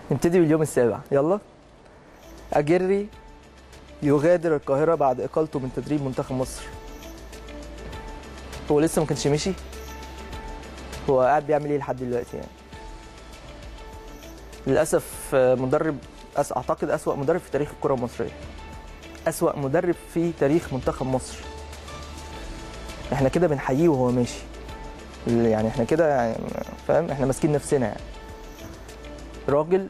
نبتدي باليوم السابع يلا اجري يغادر القاهره بعد اقالته من تدريب منتخب مصر هو لسه ما كانش مشي هو قاعد بيعمل ايه لحد دلوقتي يعني للاسف آه، مدرب أس... اعتقد اسوا مدرب في تاريخ الكره المصريه اسوا مدرب في تاريخ منتخب مصر احنا كده بنحييه وهو ماشي يعني احنا كده يعني فاهم احنا ماسكين نفسنا يعني راجل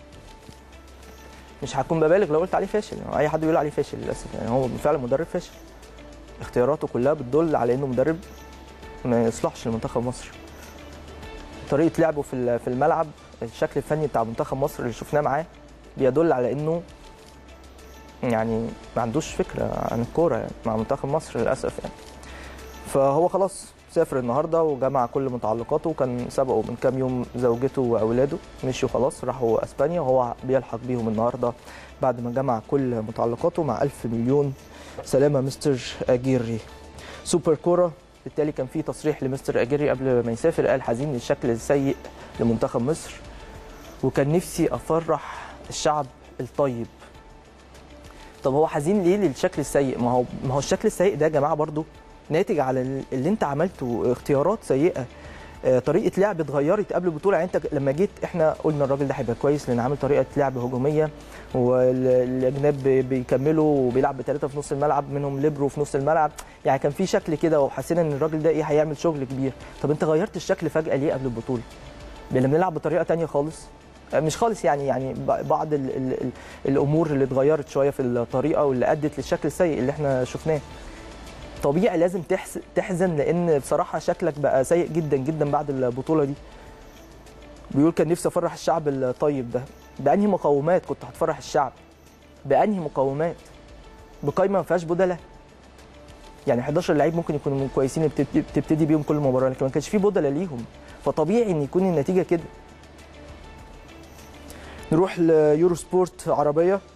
مش هكون ببالغ لو قلت عليه فاشل يعني اي حد بيقول عليه فاشل للاسف يعني هو فعلا مدرب فاشل اختياراته كلها بتدل على انه مدرب ما يصلحش لمنتخب مصر طريقه لعبه في ال- في الملعب الشكل الفني بتاع منتخب مصر اللي شفناه معاه بيدل على انه يعني ما عندوش فكره عن الكوره يعني مع منتخب مصر للاسف يعني فهو خلاص سافر النهارده وجمع كل متعلقاته وكان سبقه من كام يوم زوجته واولاده مشوا خلاص راحوا اسبانيا وهو بيلحق بيهم النهارده بعد ما جمع كل متعلقاته مع ألف مليون سلامه مستر اجيري سوبر كوره بالتالي كان في تصريح لمستر اجيري قبل ما يسافر قال حزين للشكل السيء لمنتخب مصر وكان نفسي افرح الشعب الطيب طب هو حزين ليه للشكل السيء ما هو ما هو الشكل السيء ده يا جماعه برضو ناتج على ال- اللي انت عملته اختيارات سيئه آه، طريقه لعب اتغيرت قبل البطوله يعني انت لما جيت احنا قلنا الراجل ده هيبقى كويس لان عامل طريقه لعب هجوميه والاجناب بي- بيكملوا وبيلعب بثلاثه في نص الملعب منهم ليبرو في نص الملعب يعني كان في شكل كده وحسينا ان الراجل ده ايه هيعمل شغل كبير طب انت غيرت الشكل فجاه ليه قبل البطوله لما بنلعب بطريقه تانية خالص آه، مش خالص يعني يعني ب- بعض ال ال ال الامور اللي اتغيرت شويه في الطريقه واللي ادت للشكل السيء اللي احنا شفناه طبيعي لازم تحس تحزن لان بصراحه شكلك بقى سيء جدا جدا بعد البطوله دي بيقول كان نفسي افرح الشعب الطيب ده بانهي مقومات كنت هتفرح الشعب بانهي مقومات بقايمه ما فيهاش بدله يعني 11 لعيب ممكن يكونوا كويسين بتبتدي, بتبتدي بيهم كل مباراه لكن ما كانش في بدله ليهم فطبيعي ان يكون النتيجه كده نروح ليورو سبورت عربيه